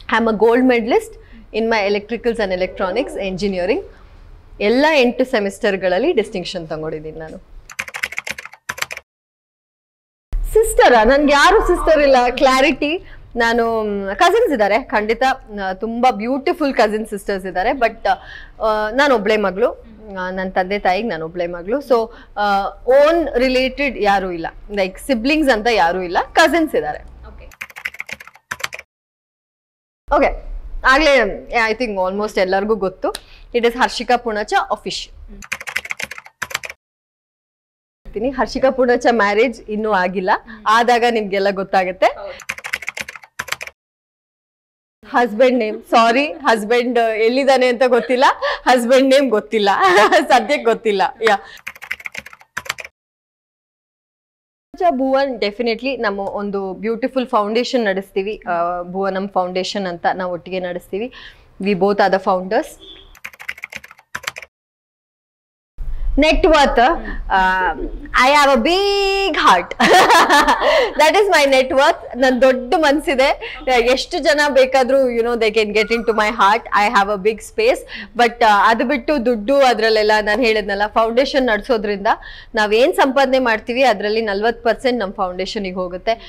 I am a gold medalist in my electricals and electronics engineering ಎಲ್ಲ ಎಂಟು ಸೆಮಿಸ್ಟರ್ಗಳಲ್ಲಿ distinction ತಗೊಂಡಿದ್ದೀನಿ ನಾನು ಸಿಸ್ಟರ ನನ್ಗೆ ಯಾರು ಸಿಸ್ಟರ್ ಇಲ್ಲ ಕ್ಲಾರಿಟಿ ನಾನು ಕಸಿನ್ಸ್ ಇದ್ದಾರೆ ಖಂಡಿತ ಆ, ತುಂಬಾ ಬ್ಯೂಟಿಫುಲ್ ಕಸಿನ್ ಸಿಸ್ಟರ್ಸ್ ಇದ್ದಾರೆ ಬಟ್ ನಾನು ಒಬ್ಳೆ ಮಗಳು ನನ್ನ ತಂದೆ ತಾಯಿಗೆ ನಾನು ಒಬ್ಳೆ ಮಗಳು ಸೊ ಓನ್ ರಿಲೇಟೆಡ್ ಯಾರು ಇಲ್ಲ ಲೈಕ್ ಸಿಬ್ಲಿಂಗ್ಸ್ ಅಂತ ಯಾರು ಇಲ್ಲ ಕಸಿನ್ಸ್ ಇದ್ದಾರೆ ಓಕೆ ಆಗ್ಲೇ ಐ ಥಿಂಕ್ ಆಲ್ಮೋಸ್ಟ್ ಎಲ್ಲರಿಗೂ ಗೊತ್ತು ಇಟ್ ಇಸ್ ಹರ್ಷಿಕಾ ಪುಣಚ ಅಫಿಷ್ ಹರ್ಷಿಕಾ ಪುಣಚ ಮ್ಯಾರೇಜ್ ಇನ್ನೂ ಆಗಿಲ್ಲ ಆದಾಗ ನಿಮ್ಗೆಲ್ಲ ಗೊತ್ತಾಗುತ್ತೆ ಹಸ್ಬೆಂಡ್ ನೇಮ್ ಸಾರಿ ಹಸ್ಬೆಂಡ್ ಎಲ್ಲಿದ್ದಾನೆ ಅಂತ ಗೊತ್ತಿಲ್ಲ ಹಸ್ಬೆಂಡ್ ನೇಮ್ ಗೊತ್ತಿಲ್ಲ ಸದ್ಯಕ್ಕೆ ಗೊತ್ತಿಲ್ಲ ಯಾ ಭುವನ್ ಡೆಫಿನೆಟ್ಲಿ ನಮ್ಮ ಒಂದು ಬ್ಯೂಟಿಫುಲ್ ಫೌಂಡೇಶನ್ ನಡೆಸ್ತೀವಿ ಆ, ಭುವನಂ ಫೌಂಡೇಶನ್ ಅಂತ ನಾವು ಒಟ್ಟಿಗೆ ನಡೆಸ್ತೀವಿ we both are the founders net worth I have a big heart that is my net worth ನನ್ ದೊಡ್ಡ ಮನ್ಸಿದೆ ಎಷ್ಟು ಜನ ಬೇಕಾದ್ರೂ you know they can get into my heart I have a big space but ಅದು ಬಿಟ್ಟು ದುಡ್ಡು ಅದ್ರಲ್ಲೆಲ್ಲ ನಾನು ಹೇಳಿದ್ನಲ್ಲ ಫೌಂಡೇಶನ್ ನಡೆಸೋದ್ರಿಂದ ನಾವೇನ್ ಸಂಪಾದನೆ ಮಾಡ್ತೀವಿ ಅದರಲ್ಲಿ ನಲ್ವತ್ತು ಪರ್ಸೆಂಟ್ ನಮ್ಮ ಫೌಂಡೇಶನ್ಗೆ ಹೋಗುತ್ತೆ